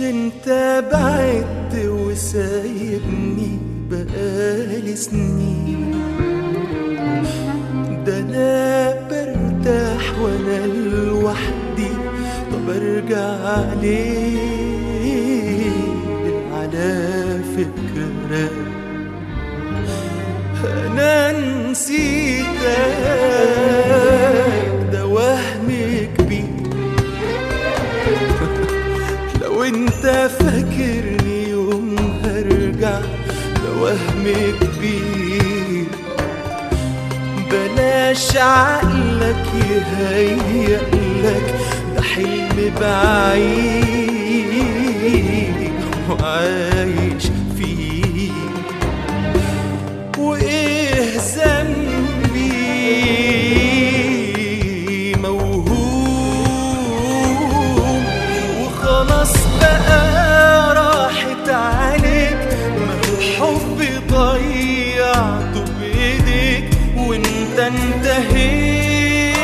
انت بعدت وسايبني بقالي سنين ده انا برتاح وانا لوحدي طب ارجع ليه على فكرة انا نسيتك ده وهم كبير لو انت فاكرني يوم هرجع ده وهم كبير بلاش عقلك يهيألك ده حلم بعيد وعايش فيه وايه ذنبي موهوم وخلاص بقى راحت عليك ما الحب ضيعته بايديك وانت انتهيت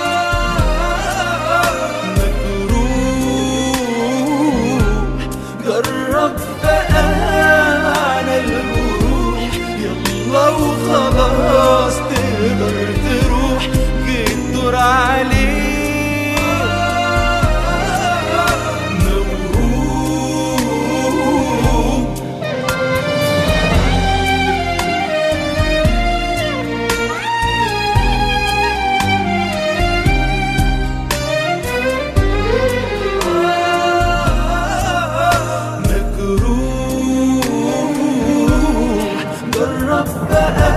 مجروح جرب بقى على الجروح يلا وخلاص تقدر تروح جيت دور عليك موهوم مجروح جرب بقى